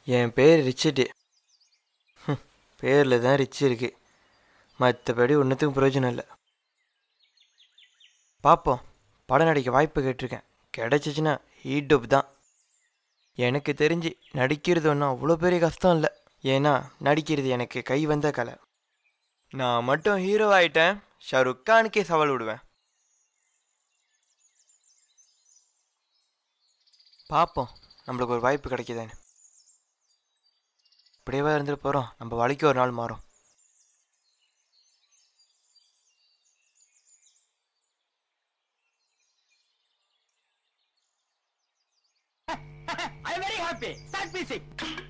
என் பேர் ரிச்சர்டு ஹம், பேரில் தான் ரிச் இருக்கு மற்றபடி ஒன்றுத்துக்கும் பிரயோஜனம் இல்லை பார்ப்போம் படம் நடிக்க வாய்ப்பு கேட்டிருக்கேன் கிடைச்சிச்சின்னா ஈடப் தான் எனக்கு தெரிஞ்சு நடிக்கிறது ஒன்றும் அவ்வளோ பெரிய கஷ்டம் இல்லை ஏன்னா நடிக்கிறது எனக்கு கை வந்த கலை நான் மட்டும் ஹீரோ ஆயிட்டேன் ஷாருக் கானுக்கே சவால் விடுவேன் பார்ப்போம் நம்மளுக்கு ஒரு வாய்ப்பு கிடைக்குதான்னு இப்படியே இருந்துட்டு போகிறோம் நம்ம வழிக்கு ஒரு நாள் மாறும் I am very happy. Start music.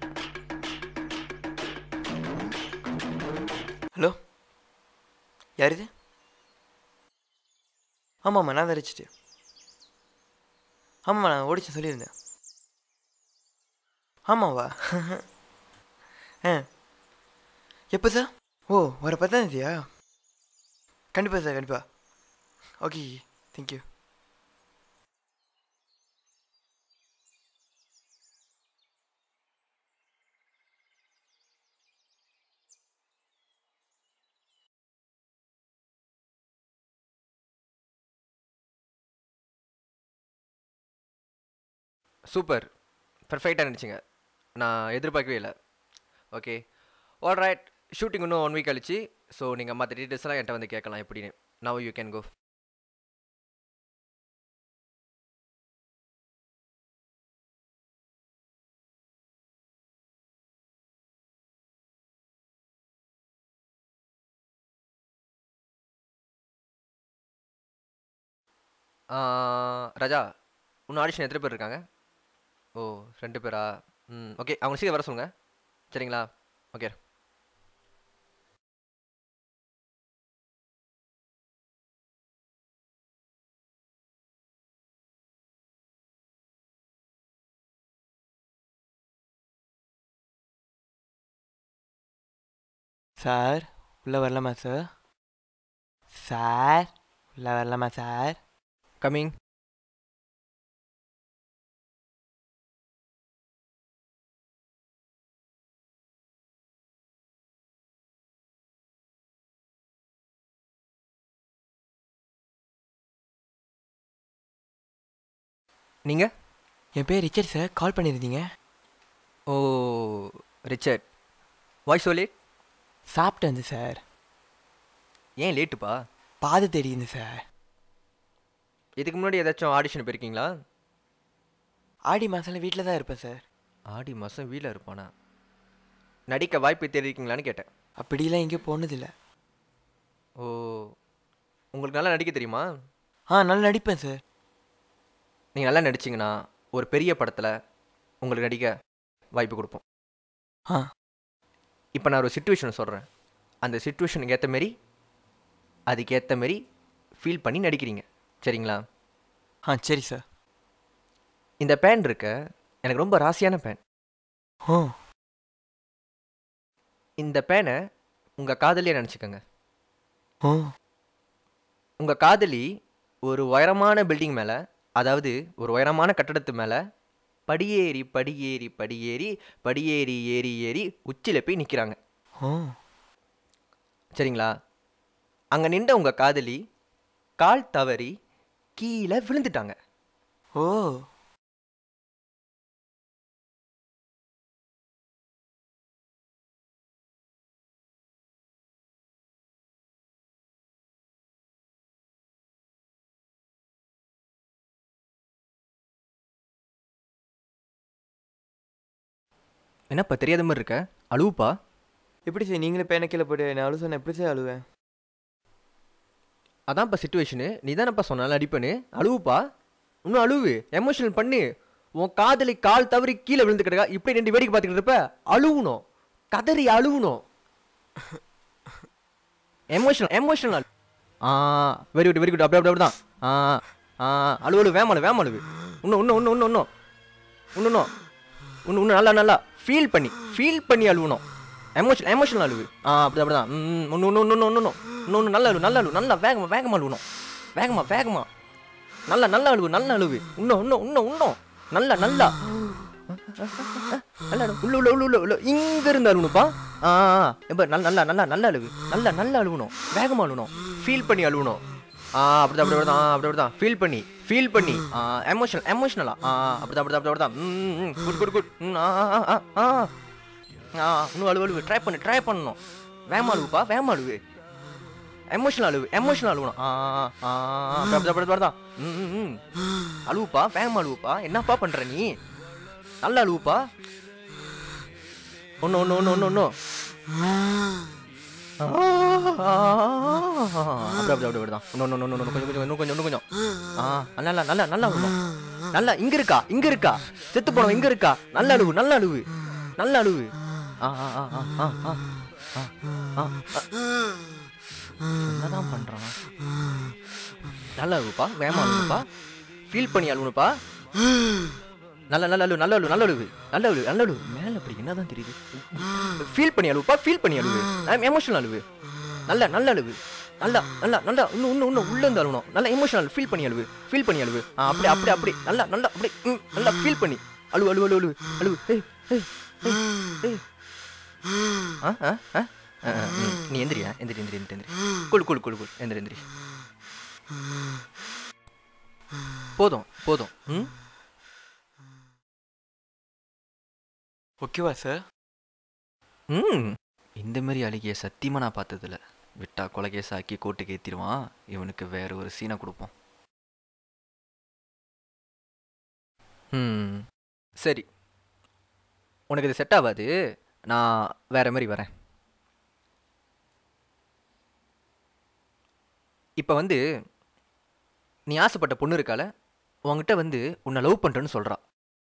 Hello யார் இது ஆமாம்மா நான் தான் ரிச்சிட்டு ஆமாம்மா நான் ஓடிச்சு சொல்லியிருந்தேன் ஆமாவா ஆ எப்போ சார் ஓ வர பத்தாந்தேதியா கண்டிப்பாக சார் கண்டிப்பாக ஓகே தேங்க்யூ சூப்பர் பர்ஃபெக்டாக நினச்சிங்க நான் எதிர்பார்க்கவே இல்லை ஓகே ஆல் ரைட் ஷூட்டிங் இன்னும் ஒன் வீக் கழிச்சு ஸோ நீங்கள் மற்ற டீட்டெயில்ஸ்லாம் என்கிட்ட வந்து கேட்கலாம் எப்படின்னு now you can go Raja இன்னும் ஆடிஷன் எத்தனை பேர் இருக்காங்க ஓ ரெண்டு பேரா ம் ஓகே அவங்க சீக்கிரம் வர சொல்லுங்கள் சரிங்களா ஓகே சார் உள்ளே வரலாமா சார் சார் உள்ளே வரலாமா சார் கம்மிங் நீங்கள் என் பேர் ரிச்சர்ட் சார் கால் பண்ணியிருந்தீங்க ஓ ரிச்சர்ட் வாய்ஸ் so late சாப்பிட்டு வந்து சார் ஏன் லேட்டுப்பா பாது தெரியுது சார் இதுக்கு முன்னாடி ஏதாச்சும் ஆடிஷன் போயிருக்கீங்களா ஆடி மாதம்ல வீட்டில் தான் இருப்பேன் சார் ஆடி மாதம் வீட்டில் இருப்பானா நடிக்க வாய்ப்பு தேடிருக்கீங்களான்னு கேட்டேன் அப்படிலாம் எங்கேயும் போனதில்லை ஓ உங்களுக்கு நல்லா நடிக்க தெரியுமா ஆ நல்லா நடிப்பேன் சார் நீங்கள் நல்லா நடிச்சிங்கன்னா ஒரு பெரிய படத்தில் உங்களுக்கு நடிக்க வாய்ப்பு கொடுப்போம் ஆ இப்போ நான் ஒரு சுச்சுவேஷன் சொல்கிறேன் அந்த சுச்சுவேஷனுக்கு ஏற்ற மாரி அதுக்கு ஏற்ற மாரி ஃபீல் பண்ணி நடிக்கிறீங்க சரிங்களா ஆ சரி சார் இந்த பேன் இருக்க எனக்கு ரொம்ப ராசியான பேன் ஓ இந்த பேனை உங்கள் காதலியை நினச்சிக்கோங்க ஓ உங்கள் காதலி ஒரு உயரமான பில்டிங் மேலே அதாவது ஒரு உயரமான கட்டடத்து மேலே படியேறி படியேறி படியேறி படியேறி ஏறி ஏறி உச்சியில் போய் நிற்கிறாங்க ஓ சரிங்களா அங்கே நின்ற உங்கள் காதலி கால் தவறி கீழே விழுந்துட்டாங்க ஓ என்னப்பா தெரியாத மாதிரி இருக்க அழுவுப்பா எப்படி சார் நீங்களே பேனை கீழே போட்டு நான் அழுவ சொன்னேன் எப்படி சார் அழுவேன் அதான்ப்பா சுச்சுவேஷனு நீ தானப்பா சொன்னால அடிப்பேன்னு அழுவுப்பா இன்னும் அழுவு எமோஷனல் பண்ணு உன் காதலி கால் தவறி கீழே விழுந்து கிடக்கா இப்படி ரெண்டு வேடிக்கை பார்த்துக்கிட்டு இருப்ப அழுவணும் கதறி அழுவணும் emotional emotional ah very good very good அப்படி அப்படி அப்படிதான் ஆ ஆ அழுவு அழுவு வேமாளு வேமாளு இன்னும் இன்னும் இன்னும் இன்னும் இன்னும் இன்னும் இன்னும் இன்னும் இன்னும் நல்லா நல்லா ஃபீல் பண்ணி ஃபீல் பண்ணி அழுவணும் எமோஷன் எமோஷனல் அழுவு ஆ அப்படி அப்படிதான் ம் ஒன்று ஒன்று ஒன்று ஒன்று ஒன்று இன்னொன்று நல்ல அழுவு நல்ல அழுவு நல்லா வேகமாக வேகமாக அழுவணும் வேகமாக வேகமாக நல்ல நல்ல அழுவு நல்ல அழுவு இன்னும் இன்னும் இன்னும் இன்னும் நல்லா நல்லா நல்லா அழு. உள்ள உள்ள உள்ள உள்ள உள்ள இங்க இருந்து அழுவணுப்பா ஆ ஆ, எப்ப நல்ல நல்லா நல்லா நல்லா அழுவு நல்லா நல்லா அழுவணும் வேகமா அழுவணும் ஃபீல் பண்ணி அழுவணும் ஆ அப்படிதான் அப்படி அப்படிதான் ஆ, அப்படி அப்படிதான் ஃபீல் பண்ணி ஃபீல் பண்ணி ஆ எமோஷனல் எமோஷனலா ஆ அப்படிதான் அப்படிதான் அப்படி அப்படிதான் ம் ம் குட் குட் குட் ம், ஆ ஆ ஆ ஆ ஆ இன்னும் அழுவு அழுவு ட்ரை பண்ணு ட்ரை பண்ணணும் வேகமா அழுவுப்பா வேகமா அழுவு எமோஷனல் அழுவு எமோஷனல் அழுவணும் ஆ ஆ, ஆ அப்படி அப்படி அப்படி அப்படிதான் ம் ம், ம் அழுவுப்பா வேகமா அழுவுப்பா என்னப்பா பண்ற நீ நல்லா அழுவுப்பா ஒன்று ஒன்று ஒன்று ஒன்று ஒன்று அப்படி அப்படி அப்படி தான் இன்னும் இன்னும் இன்னும் கொஞ்சம் கொஞ்சம் இன்னும் கொஞ்சம் இன்னும் கொஞ்சம் ஆ நல்லா நல்லா நல்லா அழுவணும் நல்லா இங்க இருக்கா இங்க இருக்கா செத்து போனோம் இங்க இருக்கா நல்ல அழுவு நல்ல அழுவு நல்ல அழுவு ஆ ஆ ஆ ஆ ஆ ஆ ஆ ஆ என்னதான் பண்றான் நல்ல அழுவுப்பா வேகமா அழுவுப்பா ஃபீல் பண்ணி அழுவணுப்பா நல்ல நல்ல அழுவு நல்ல அழுவு நல்ல அழுவு நல்ல அழுவு நல்ல அழுவு மேல அப்படி என்னதான் தெரியுது ஃபீல் பண்ணி அழுவுப்பா ஃபீல் பண்ணி அழுவு எமோஷனல் அழுவு நல்ல நல்ல அழுவு நல்லா நல்லா நல்லா இன்னும் இன்னும் இன்னும் உள்ள இருந்து அழுவணும் நல்ல எமோஷனல் ஃபீல் பண்ணி அழுவு ஃபீல் பண்ணி அழுவு ஆ அப்படி அப்படி அப்படி நல்லா நல்லா அப்படி ம், நல்லா ஃபீல் பண்ணி அழுவு அழுவு அழுவு அழுவு அழுவு ஏய் ஏய் ஏய் ஏய் ஆ ஆ ஆ ஆ, ஆ, ம், நீ எந்திரியா எந்திரி எந்திரி எந்திரி எந்திரி குழு குழு குழு குழு எந்திரி எந்திரி போதும் போதும் ம் ஓகேவா சார் ம் இந்த மாதிரி அழுகிய சத்தியமாக நான் பார்த்ததில்ல விட்டா கொலகேஸ் ஆக்கி கோட்டுக்கு ஏற்றிடுவான் இவனுக்கு வேற ஒரு சீனை கொடுப்போம் ம் சரி உனக்கு இது செட் ஆகாது நான் வேற மாதிரி வரேன் இப்போ வந்து நீ ஆசைப்பட்ட பொண்ணு இருக்கால உன்கிட்ட வந்து உன்னை லவ் பண்ணுறேன்னு சொல்கிறா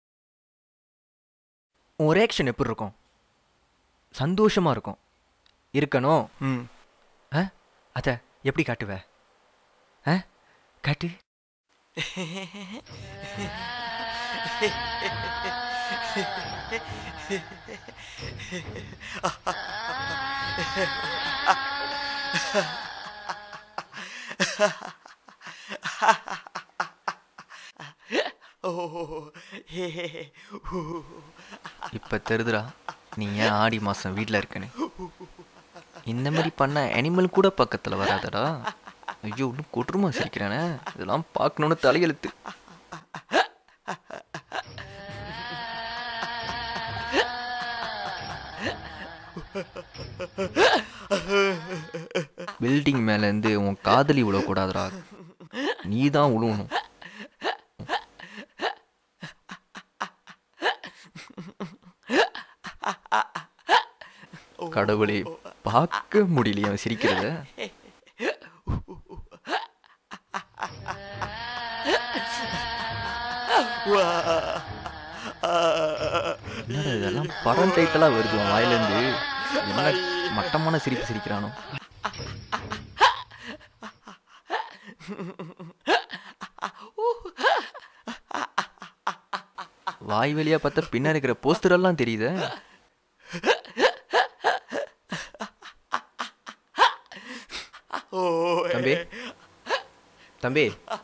உன் ரியாக்ஷன் எப்படி இருக்கும் சந்தோஷமா இருக்கும் இருக்கணும் ம் அத எப்படி காட்டுவ ஆ காட்டு ஓ ஹே ஹே ஹே. ஊ. இப்ப தெரியுதுடா நீ ஏன் ஆடி மாசம் வீட்ல இருக்கன்னு இந்த மாதிரி பண்ண அனிமல் கூட பக்கத்துல வராதடா ஐயோ இன்னும் கொட்டுருமா சிரிக்கிறானே இதெல்லாம் பார்க்கணுன்னு தலையெழுத்து பில்டிங் மேல இருந்து உன் காதலி விழக்கூடாதுடா நீ தான் விழுவணும் கடவுளே பார்க்க முடியலையே அவன் சிரிக்கிறத வா. ஆ. என்னடா இதெல்லாம் படம் டைட்டலா வருது உன் வாயிலேருந்து என்ன மட்டமான சிரிப்பு சிரிக்கிறானோ வாய் வழியா பார்த்தா பின்னாடி இருக்கிற போஸ்டர் எல்லாம் தெரியுதே ஓ தம்பி தம்பி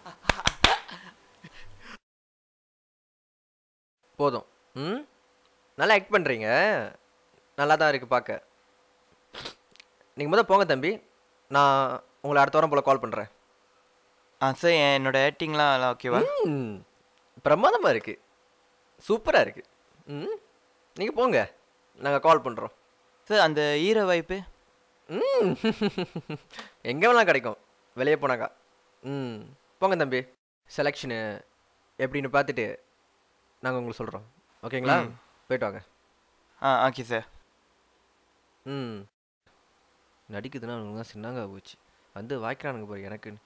போதும் ம் நல்லா ஆக்ட் பண்ணுறீங்க நல்லா தான் இருக்குது பார்க்க நீங்கள் முதல் போங்க தம்பி நான் உங்களை அடுத்த வாரம் போல் கால் பண்ணுறேன் ஆ சார் என்னோட ஆக்டிங்லாம் எல்லாம் ஓகேவா ம் பிரமாதமாக இருக்குது சூப்பராக இருக்குது ம் நீங்கள் போங்க நாங்கள் கால் பண்ணுறோம் சார் அந்த ஈர வாய்ப்பு ம் எங்கே வேணாலும் கிடைக்கும் வெளியே போனாக்கா ம் போங்க தம்பி செலெக்ஷனு எப்படின்னு பார்த்துட்டு நாங்கள் உங்களுக்கு சொல்கிறோம் ஓகேங்களா ம். போயிட்டு வாங்க ஆ ஓகே சார் ம் நடிக்குதுன்னா அவனுக்கு தான் சின்னங்க போச்சு வந்து வாய்க்கிறானுங்க பாரு எனக்குன்னு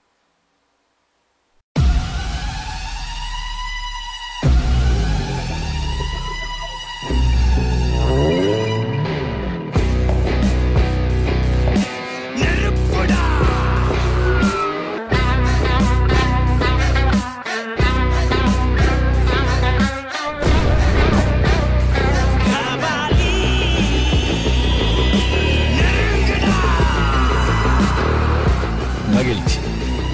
மகிழ்ச்சி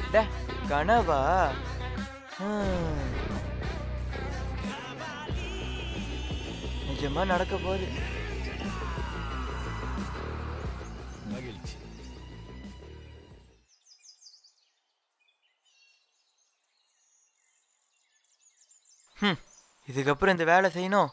டே கனவா ஹம். நிஜமா நடக்க போகுது மகிழ்ச்சி ஹம். இதுக்கப்புறம் இந்த வேலை செய்யணும்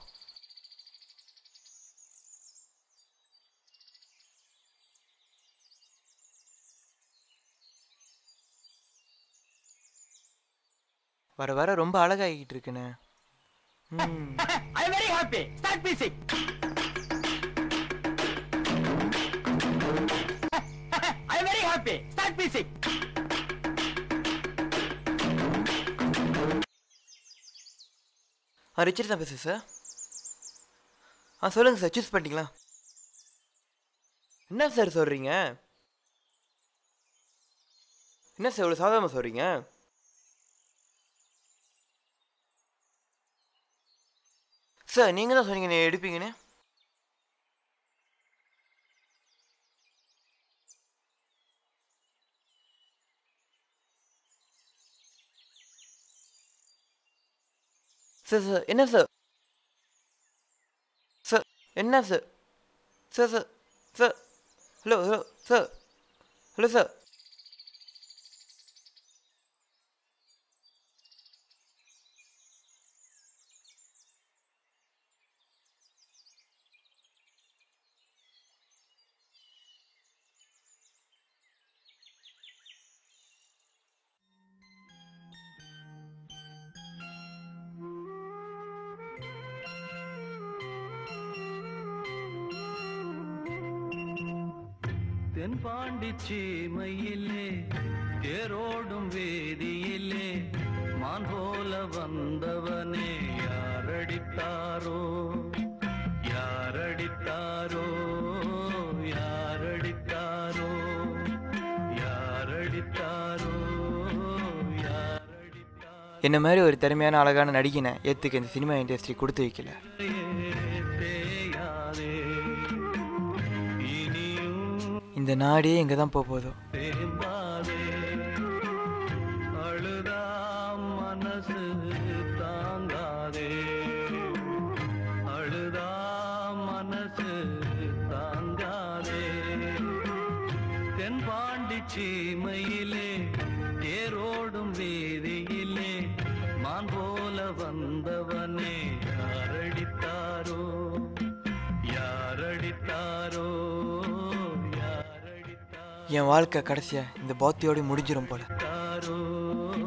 வர வர ரொம்ப அழகாகிட்டு இருக்குண்ணே ம் I'm very happy. Start music. I'm very happy. Start music. ஆ ரிச்சர்ட் தான் பேசுகிறேன் சார் ஆ சொல்லுங்கள் சார் சூஸ் பண்ணிட்டீங்களா என்ன சார் சொல்கிறீங்க என்ன சார் இவ்வளோ சாதாரணமாக சொல்கிறீங்க சார் நீங்கள் தான் சொன்னீங்க நீ எடுப்பீங்கன்னு சார் சார் என்ன சார் சார் என்ன sir sir sir sir hello hello sir hello sir தென்பாண்டி சீமையிலே தேரோடும் வேதியிலே மான் போல வந்தவனே யாரடித்தாரோ யாரடித்தாரோ யாரடித்தாரோ யாரடித்தாரோ யாரடித்தாரோ என்ன மாதிரி ஒரு திறமையான அழகான நடிகனை ஏற்றுக்க இந்த சினிமா இண்டஸ்ட்ரி கொடுத்து வைக்கல தேயாதே இனியும் இந்த நாடே எங்கே தான் போக போதோ தேம்பாதே அழுதா மனசு தாங்காதே அழுதா மனசு தாங்காதே தென்பாண்டி சீமையிலே தேரோடும் வீதியிலே மான் போல வந்தவனே யாரடித்தாரோ யாரடித்தாரோ யாரடித்தாரோ என் வாழ்க்கை கடைசியாக இந்த பாத்தியோடு முடிஞ்சிரும் போல தாரோ